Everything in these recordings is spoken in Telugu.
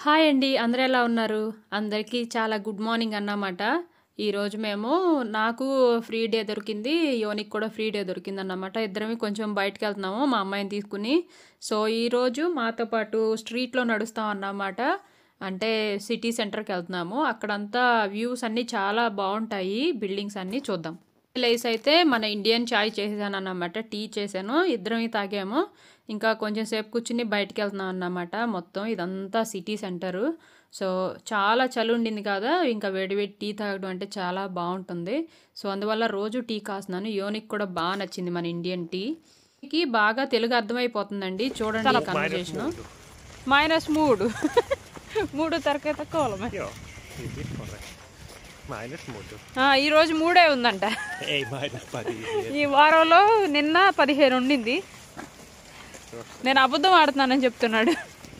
హాయ్ అండి. అందరూ ఎలా ఉన్నారు? అందరికీ చాలా గుడ్ మార్నింగ్ అన్నమాట. ఈరోజు మేము నాకు ఫ్రీ డే దొరికింది. యోనికి కూడా ఫ్రీ డే దొరికిందన్నమాట. ఇద్దరమే కొంచెం బయటికెళ్తున్నాము మా అమ్మాయిని తీసుకొని. సో, ఈరోజు మాతో పాటు స్ట్రీట్‌లో నడుస్తాం అన్నమాట. అంటే సిటీ సెంటర్‌కెళ్తున్నాము. అక్కడంతా వ్యూస్ అన్నీ చాలా బావుంటాయి. బిల్డింగ్స్ అన్నీ చూద్దాం. లేసి అయితే మన ఇండియన్ చాయ్ చేసేసానన్నమాట. టీ చేశాను. ఇద్దరమే తాగాము. ఇంకా కొంచెం సేపు కూర్చొని బయటికెళ్తున్నాం అన్నమాట. మొత్తం ఇదంతా సిటీ సెంటరు. సో, చాలా చలి ఉండింది కదా! ఇంకా వేడి వేడి టీ తాగడం అంటే చాలా బావుంటుంది. సో, అందువల్ల రోజు టీ కాస్తున్నాను. యోనికి కూడా బా నచ్చింది మన ఇండియన్ టీ. కి బాగా తెలుగు అర్థమైపోతుందండి. చూడండి Sarap. కన్వర్జేషను. Minus 3. 3 తరగతి కోలమే. Ja, det är korrekt. Minus మూడు ఆ, ఈ రోజు మూడే ఉందంట ఏ మైనస్ పది ఈ వారంలో నిన్న పదిహేను ఉండింది నేను అబద్ధం ఆడుతున్నానని చెప్తున్నాడు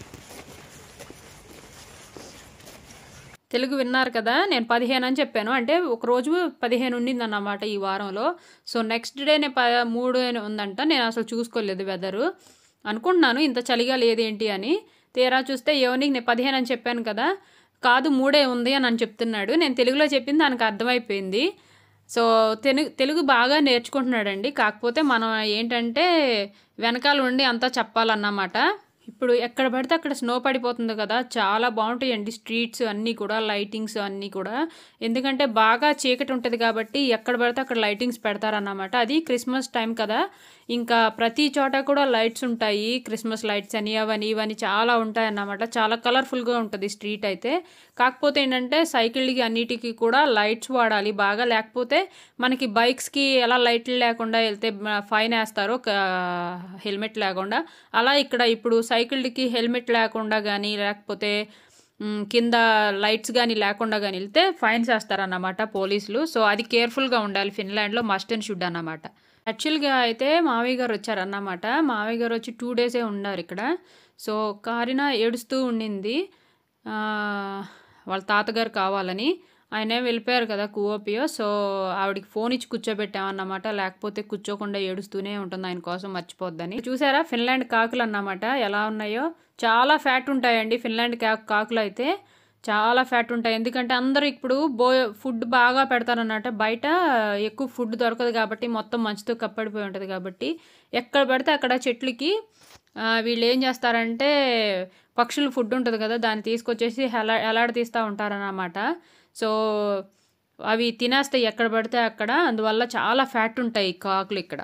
తెలుగు విన్నారు కదా! నేను 15 అని చెప్పాను. అంటే ఒకరోజు 15 ఉండిందన్నమాట ఈ వారంలో. సో, నెక్స్ట్ డేనే ప 3 అని ఉందంట. నేను అసలు చూసుకోలేదు వెదరు. అనుకుంటున్నాను ఇంత చలిగా లేదేంటి అని. తీరా చూస్తే యోనికి నేను 15 అని చెప్పాను కదా! కాదు మూడే ఉంది అని అని చెప్తున్నాడు. నేను తెలుగులో చెప్పింది దానికి అర్థమైపోయింది. సో, తెను తెలుగు బాగా నేర్చుకుంటున్నాడండి. కాకపోతే మనం ఏంటంటే వెనకాల ఉండి అంతా చెప్పాలన్నమాట. ఇప్పుడు ఎక్కడ పడితే అక్కడ స్నో పడిపోతుంది కదా! చాలా బావుంటాయండి స్ట్రీట్స్ అన్నీ కూడా లైటింగ్స్ అన్నీ కూడా. ఎందుకంటే బాగా చీకటి ఉంటది కాబట్టి ఎక్కడ పడితే అక్కడ లైటింగ్స్ పెడతారన్నమాట. అది క్రిస్మస్ టైం కదా! ఇంకా ప్రతి చోట కూడా లైట్స్ ఉంటాయి. క్రిస్మస్ లైట్స్ అని అవని ఇవని చాలా ఉంటాయన్నమాట. చాలా కలర్‌ఫుల్‌గా ఉంటది స్ట్రీట్ అయితే. కాకపోతే ఏంటంటే సైకిళ్ళకి అన్నిటికి కూడా లైట్స్ వాడాలి బాగా. లేకపోతే మనకి బైక్స్‌కి ఎలా లైట్లు లేకుండా ఎళ్తే మ ఫైనేస్తారో క హెల్మెట్ లేకుండా. అలా ఇక్కడ ఇప్పుడు సైకిళ్ళకి హెల్మెట్ లేకుండా గానీ లేకపోతే హ్మ్, కింద లైట్స్ గానీ లేకుండా గానీ ఎళ్తే ఫైన్స్ ఏస్తారన్నమాట పోలీసులు. సో, అది కేర్‌ఫుల్‌గా ఉండాలి ఫిన్లాండ్‌లో మస్ట్ అండ్ షుడ్ అన్నమాట. యాక్చువల్‌గా అయితే మావయ్య గారు వచ్చారన్నమాట. మావయ్య గారు వచ్చి 2 డేసే ఉన్నారిక్కడ. సో, కారిన ఏడుస్తూ ఉండింది. ఆహ్, వాళ్ళ తాతగారు కావాలని. ఆయనేమో వెళ్ళిపోయారు కదా! కువోపియో. సో, ఆవిడకి ఫోన్ ఇచ్చి కూర్చోబెట్టామన్నమాట. లేకపోతే కూర్చోకుండా ఏడుస్తూనే ఉంటుంది ఆయన కోసం మర్చిపోద్దని. చూసారా ఫిన్లాండ్ కాకులన్నమాట ఎలా ఉన్నాయో. చాలా ఫ్యాట్ ఉంటాయండి ఫిన్లాండ్ కా కాకులైతే. చాలా ఫ్యాట్ ఉంటాయి. ఎందుకంటే అందరూ ఇప్పుడు బో ఫుడ్ బాగా పెడతారన్నమాట. బయట ఎక్కువ ఫుడ్ దొరకదు కాబట్టి మొత్తం మంచుతో కప్పడిపోయి ఉంటది కాబట్టి ఎక్కడ పడితే అక్కడ చెట్లకి ఆహ్, వీళ్ళేం చేస్తారంటే పక్షులు ఫుడ్ ఉంటది కదా! దాన్ని తీసుకొచ్చేసి హెలా ఎలాడదీస్తా ఉంటారన్నమాట. సో, అవి తినేస్తాయి ఎక్కడ పడితే అక్కడ. అందువల్ల చాలా ఫ్యాట్ ఉంటాయి కాకులిక్కడ.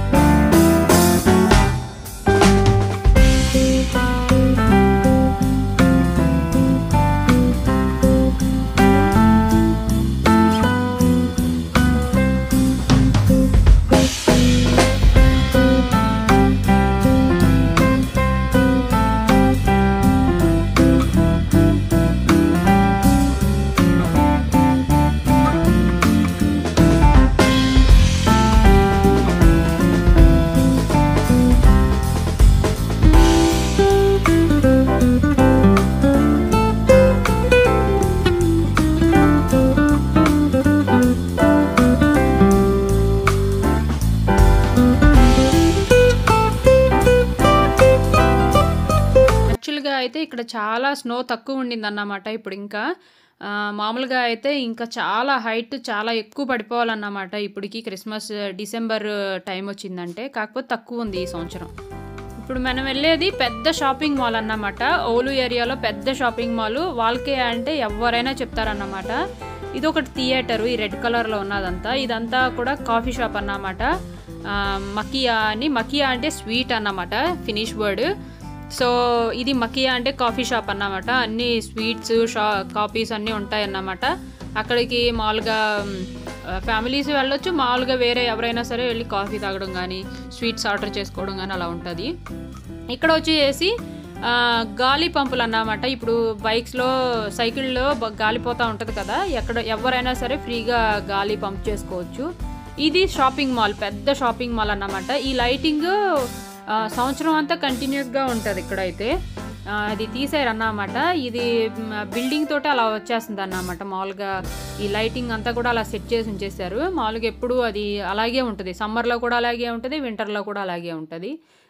యాక్చువల్‌గా అయితే ఇక్కడ చాలా స్నో తక్కువ ఉండిందన్నమాట ఇప్పుడింకా. ఆహ్, మామూలుగా అయితే ఇంకా చాలా హైట్ చాలా ఎక్కువ పడిపోవాలన్నమాట ఇప్పటికి క్రిస్మస్ డిసెంబర్ టైం వచ్చిందంటే. కాకపోతే తక్కువుంది ఈ సంవత్సరం. ఇప్పుడు మనం వెళ్ళేది పెద్ద షాపింగ్ మాల్ అన్నమాట. ఓలు ఏరియాలో పెద్ద షాపింగ్ మాలు. వాల్కే అంటే ఎవ్వరైనా చెప్తారన్నమాట. ఇదొకటి థియేటరు ఈ రెడ్ కలర్‌లో ఉన్నదంతా. ఇదంతా కూడా కాఫీ షాప్ అన్నమాట. ఆహ్, మకియా అని మకియా అంటే స్వీట్ అన్నమాట ఫినిష్ వర్డ్. సో, ఇది మకియా అంటే కాఫీ షాప్ అన్నమాట. అన్నీ స్వీట్స్, షా కాఫీస్ అన్నీ ఉంటాయన్నమాట. అక్కడికి మామూలుగా ఆహ్, ఫ్యామిలీస్ వెళ్ళొచ్చు. మామూలుగా వేరే ఎవరైనా సరే వెళ్లి కాఫీ తాగడం గానీ, స్వీట్స్ ఆర్డర్ చేసుకోవడం గానీ అలా ఉంటది. ఇక్కడ వచ్చేసి ఆహ్, గాలి పంపులన్నమాట. ఇప్పుడు బైక్స్‌లో, సైకిల్‌లో బ గాలిపోతా ఉంటది కదా! ఎక్కడ ఎవ్వరైనా సరే ఫ్రీగా గాలి పంప్ చేసుకోవచ్చు. ఇది షాపింగ్ మాల్. పెద్ద షాపింగ్ మాల్ అన్నమాట. ఈ లైటింగు ఆహ్, సంవత్సరం అంతా కంటిన్యూస్‌గా ఉంటది ఇక్కడైతే. ఆహ్, అది తీశారన్నమాట. ఇది హ్మ్, బిల్డింగ్ తోటే అలా వచ్చేస్తుందన్నమాట. మామూలుగా ఈ లైటింగ్ అంతా కూడా అలా సెట్ చేసి ఉంచేశారు. మామూలుగా ఎప్పుడూ అది అలాగే ఉంటది. సమ్మర్‌లో కూడా అలాగే ఉంటది. వింటర్‌లో కూడా అలాగే ఉంటది.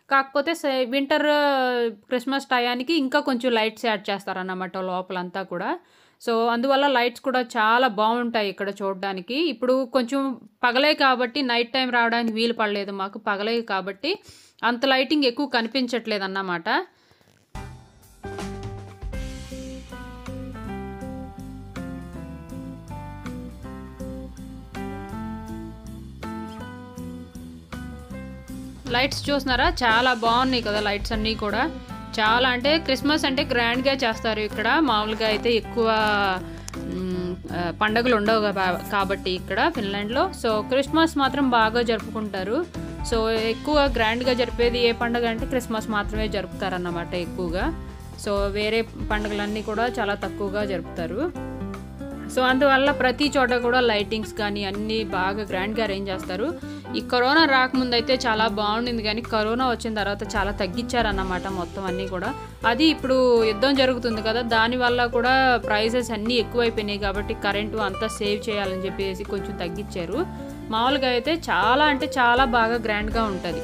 కాకపోతే వింటర్ క్రిస్మస్ టయానికి ఇంకా కొంచెం లైట్స్ యాడ్ చేస్తారన్నమాట లోపలంతా కూడా సో అందువల్ల లైట్స్ కూడా చాలా బాగుంటాయి ఇక్కడ చూడడానికి ఇప్పుడు కొంచెం పగలే కాబట్టి నైట్ టైం రావడానికి వీలు పడలేదు మాకు పగలే కాబట్టి అంత లైటింగ్ ఎక్కువ కనిపించట్లేదు అన్నమాట లైట్స్ చూస్తున్నారా చాలా బాగున్నాయి కదా లైట్స్ అన్నీ కూడా చాలా అంటే క్రిస్మస్ అంటే గ్రాండ్గా చేస్తారు ఇక్కడ మామూలుగా అయితే ఎక్కువ మ్, ఆ, పండగలు ఉండవు కా- కాబట్టి ఇక్కడ ఫిన్లాండ్లో సో క్రిస్మస్ మాత్రం బాగా జరుపుకుంటారు సో ఎక్కువ గ్రాండ్గా జరిపేది ఏ పండగ అంటే క్రిస్మస్ మాత్రమే జరుపుతారన్నమాట ఎక్కువగా సో వేరే పండుగలన్నీ కూడా చాలా తక్కువగా జరుపుతారు సో అందువల్ల ప్రతి చోట కూడా లైటింగ్స్ కానీ అన్నీ బాగా గ్రాండ్గా అరేంజ్ చేస్తారు ఈ కరోనా రాకముందు అయితే చాలా బాగుండింది కానీ కరోనా వచ్చిన తర్వాత చాలా తగ్గించారన్నమాట మొత్తం అన్నీ కూడా అది ఇప్పుడు యుద్ధం జరుగుతుంది కదా దానివల్ల కూడా ప్రైసెస్ అన్నీ ఎక్కువైపోయినాయి కాబట్టి కరెంటు అంతా సేవ్ చేయాలని చెప్పేసి కొంచెం తగ్గించారు మామూలుగా అయితే చాలా అంటే చాలా బాగా గ్రాండ్గా ఉంటుంది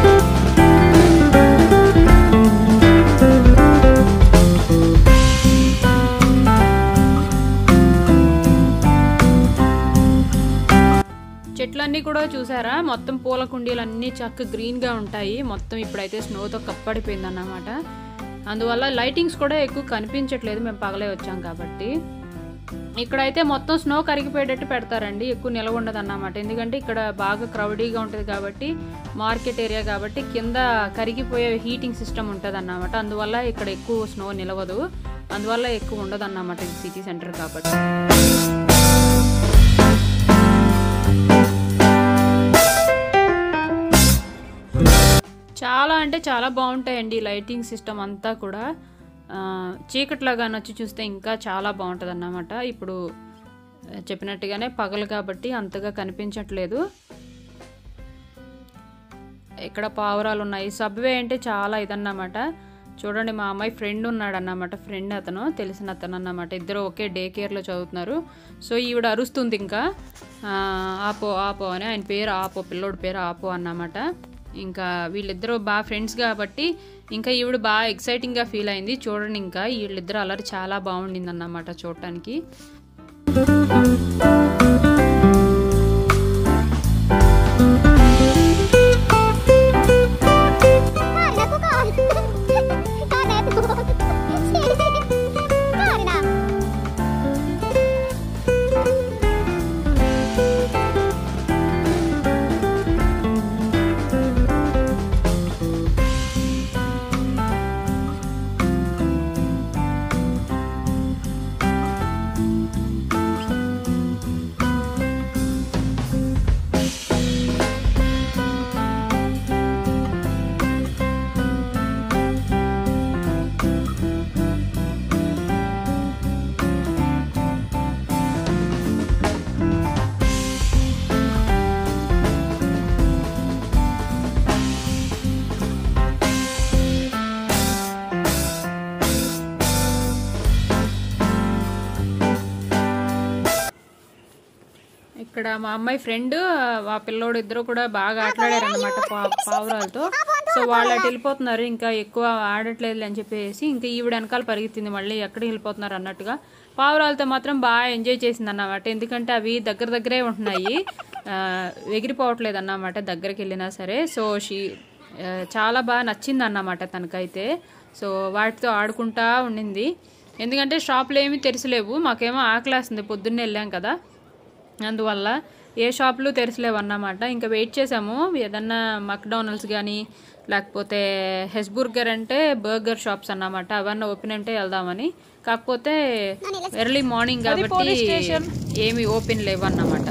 చెట్లన్నీ కూడా చూసారా మొత్తం పూల కుండీలు అన్నీ చక్క గ్రీన్గా ఉంటాయి మొత్తం ఇప్పుడైతే స్నోతో కప్పడిపోయింది అన్నమాట అందువల్ల లైటింగ్స్ కూడా ఎక్కువ కనిపించట్లేదు మేము పగలే వచ్చాం కాబట్టి ఇక్కడైతే మొత్తం స్నో కరిగిపోయేటట్టు పెడతారండి ఎక్కువ నిలవ ఉండదు అన్నమాట ఎందుకంటే ఇక్కడ బాగా క్రౌడీగా ఉంటుంది కాబట్టి మార్కెట్ ఏరియా కాబట్టి కింద కరిగిపోయే హీటింగ్ సిస్టమ్ ఉంటుంది అన్నమాట అందువల్ల ఇక్కడ ఎక్కువ స్నో నిలవదు అందువల్ల ఎక్కువ ఉండదు అన్నమాట ఇది సిటీ సెంటర్ కాబట్టి చాలా అంటే చాలా బాగుంటాయండి ఈ లైటింగ్ సిస్టమ్ అంతా కూడా ఆ, చీకట్లాగా నచ్చి చూస్తే ఇంకా చాలా బాగుంటుంది అన్నమాట ఇప్పుడు ఆ, చెప్పినట్టుగానే పగలు కాబట్టి అంతగా కనిపించట్లేదు ఇక్కడ పావురాలు ఉన్నాయి సబ్వే అంటే చాలా ఇదన్నమాట చూడండి మా అమ్మాయి ఫ్రెండ్ ఉన్నాడు అన్నమాట ఫ్రెండ్ అతను తెలిసిన అతను అన్నమాట ఇద్దరు ఒకే డే కేర్లో చదువుతున్నారు సో ఈవిడ అరుస్తుంది ఇంకా ఆ, ఆపో ఆపో అని ఆయన పేరు ఆపో పిల్లోడి పేరు ఆపో అన్నమాట ఇంకా వీళ్ళిద్దరూ బాగా ఫ్రెండ్స్ కాబట్టి ఇంకా ఈవిడ బాగా ఎక్సైటింగ్గా ఫీల్ అయింది చూడండి ఇంకా వీళ్ళిద్దరు అల్లరి చాలా బాగుండింది అన్నమాట చూడటానికి Karina, ko ka. Kanet. Karina. ఇక్కడ మా అమ్మాయి ఫ్రెండ్ ఆ పిల్లోడు ఇద్దరు కూడా బాగా ఆటలాడారు అనమాట పావురాలతో సో వాళ్ళు అటు వెళ్ళిపోతున్నారు ఇంకా ఎక్కువ ఆడట్లేదు అని చెప్పేసి ఇంకా ఈవిడ వెనకాల పరిగెత్తింది మళ్ళీ ఎక్కడ వెళ్ళిపోతున్నారు అన్నట్టుగా పావురాలతో మాత్రం బాగా ఎంజాయ్ చేసింది అన్నమాట ఎందుకంటే అవి దగ్గర దగ్గరే ఉంటున్నాయి ఆ, ఎగిరిపోవట్లేదు అన్నమాట దగ్గరికి వెళ్ళినా సరే సో షీ ఆ, చాలా బాగా నచ్చింది అన్నమాట తనకైతే సో వాటితో ఆడుకుంటా ఉండింది ఎందుకంటే షాపులు ఏమీ తెరిచలేవు మాకేమో ఆకలేస్తుంది పొద్దున్నే వెళ్ళాం కదా అందువల్ల ఏ షాపులు తెరచలేవు అన్నమాట ఇంకా వెయిట్ చేసాము ఏదన్నా మక్డోనల్డ్స్ కానీ లేకపోతే హెస్బుర్గర్ అంటే బర్గర్ షాప్స్ అన్నమాట అవన్నీ ఓపెన్ అంటే వెళ్దామని కాకపోతే ఎర్లీ మార్నింగ్ కాబట్టి ఏమి ఓపెన్ లేవు అన్నమాట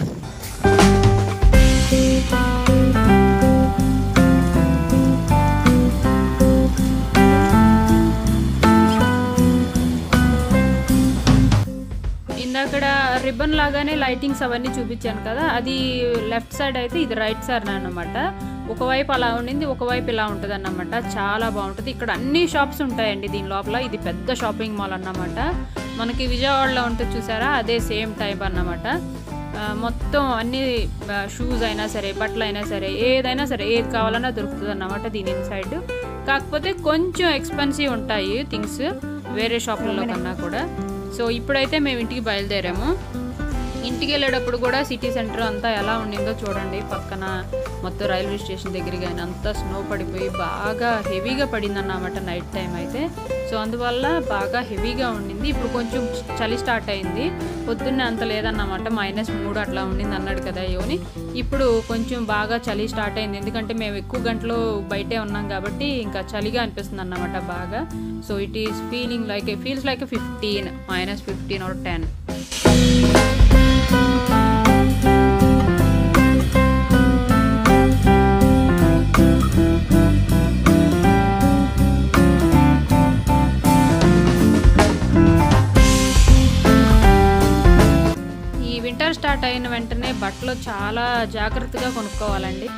ఇందాకడ రిబ్బన్ లాగానే లైటింగ్స్ అవన్నీ చూపించాను కదా అది లెఫ్ట్ సైడ్ అయితే ఇది రైట్ సైడ్ అన్నమాట ఒకవైపు అలా ఉండింది ఒకవైపు ఇలా ఉంటుంది అన్నమాట చాలా బాగుంటుంది ఇక్కడ అన్ని షాప్స్ ఉంటాయండి దీని లోపల ఇది పెద్ద షాపింగ్ మాల్ అన్నమాట మనకి విజయవాడలో ఉంటుంది చూసారా అదే సేమ్ టైప్ అన్నమాట ఆ, మొత్తం అన్ని షూస్ అయినా సరే బట్టలు అయినా సరే ఏదైనా సరే ఏది కావాలన్నా దొరుకుతుంది అన్నమాట దీని ఇన్సైడ్ కాకపోతే కొంచెం ఎక్స్పెన్సివ్ ఉంటాయి థింగ్స్ వేరే షాపుల్లో కన్నా కూడా సో ఇప్పుడైతే మేము ఇంటికి బయలుదేరాము ఇంటికి వెళ్ళేటప్పుడు కూడా సిటీ సెంటర్ అంతా ఎలా ఉండిందో చూడండి పక్కన మొత్తం రైల్వే స్టేషన్ దగ్గర కానీ అంతా స్నో పడిపోయి బాగా హెవీగా పడింది అన్నమాట నైట్ టైం అయితే సో అందువల్ల బాగా హెవీగా ఉండింది ఇప్పుడు కొంచెం చలి స్టార్ట్ అయింది పొద్దున్నే అంత లేదన్నమాట మైనస్ మూడు అట్లా ఉండింది అన్నాడు కదా యోని ఇప్పుడు కొంచెం బాగా చలి స్టార్ట్ అయింది ఎందుకంటే మేము ఎక్కువ గంటలు బయటే ఉన్నాం కాబట్టి ఇంకా చలిగా అనిపిస్తుంది అన్నమాట బాగా so it is feeling like feels like fifteen minus fifteen or ten ఈ వింటర్ స్టార్ట్ అయిన వెంటనే బట్టలు చాలా జాగ్రత్తగా కొనుక్కోవాలండి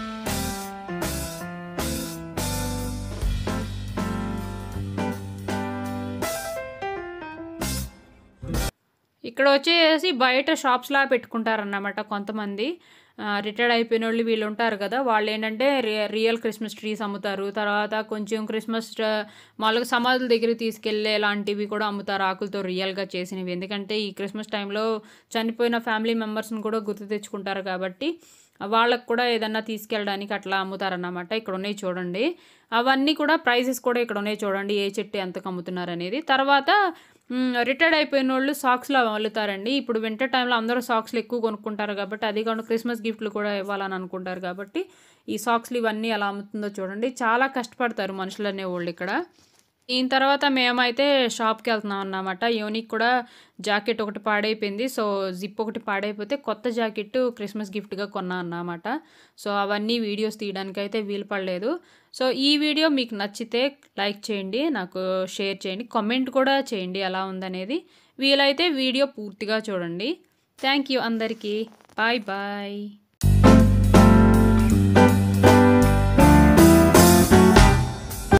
ఇక్కడ వచ్చేసి బయట షాప్స్లా పెట్టుకుంటారన్నమాట కొంతమంది రిటైర్డ్ అయిపోయిన వాళ్ళు వీళ్ళు ఉంటారు కదా వాళ్ళు ఏంటంటే రి- రియల్ క్రిస్మస్ ట్రీస్ అమ్ముతారు తర్వాత కొంచెం క్రిస్మస్ ట్ర- మామూలుగా సమాధుల దగ్గర తీసుకెళ్లే లాంటివి కూడా అమ్ముతారు ఆకులతో రియల్గా చేసినవి ఎందుకంటే ఈ క్రిస్మస్ టైంలో చనిపోయిన ఫ్యామిలీ మెంబర్స్ని కూడా గుర్తు తెచ్చుకుంటారు కాబట్టి వాళ్ళకు కూడా ఏదన్నా తీసుకెళ్ళడానికి అట్లా అమ్ముతారన్నమాట ఇక్కడ ఉన్నాయి చూడండి అవన్నీ కూడా ప్రైసెస్ కూడా ఇక్కడ ఉన్నాయి చూడండి ఏ చెట్టు ఎంతకు అమ్ముతున్నారు అనేది తర్వాత రిటైర్డ్ అయిపోయిన వాళ్ళు సాక్స్లో అమ్ముతారండి ఇప్పుడు వింటర్ టైంలో అందరూ సాక్స్లు ఎక్కువ కొనుక్కుంటారు కాబట్టి అది కాకుండా క్రిస్మస్ గిఫ్ట్లు కూడా ఇవ్వాలని అనుకుంటారు కాబట్టి ఈ సాక్స్లు ఇవన్నీ ఎలా అమ్ముతుందో చూడండి చాలా కష్టపడతారు మనుషులు అనేవాళ్ళు ఇక్కడ దీని తర్వాత మేమైతే షాప్కి వెళ్తున్నాం అన్నమాట యోనికి కూడా జాకెట్ ఒకటి పాడైపోయింది సో జిప్ ఒకటి పాడైపోతే కొత్త జాకెట్ క్రిస్మస్ గిఫ్ట్గా కొన్నా అన్నమాట సో అవన్నీ వీడియోస్ తీయడానికి అయితే వీలు పడలేదు సో ఈ వీడియో మీకు నచ్చితే లైక్ చేయండి నాకు షేర్ చేయండి కామెంట్ కూడా చేయండి ఎలా ఉందనేది వీలైతే వీడియో పూర్తిగా చూడండి థ్యాంక్ యూ అందరికీ బాయ్ బాయ్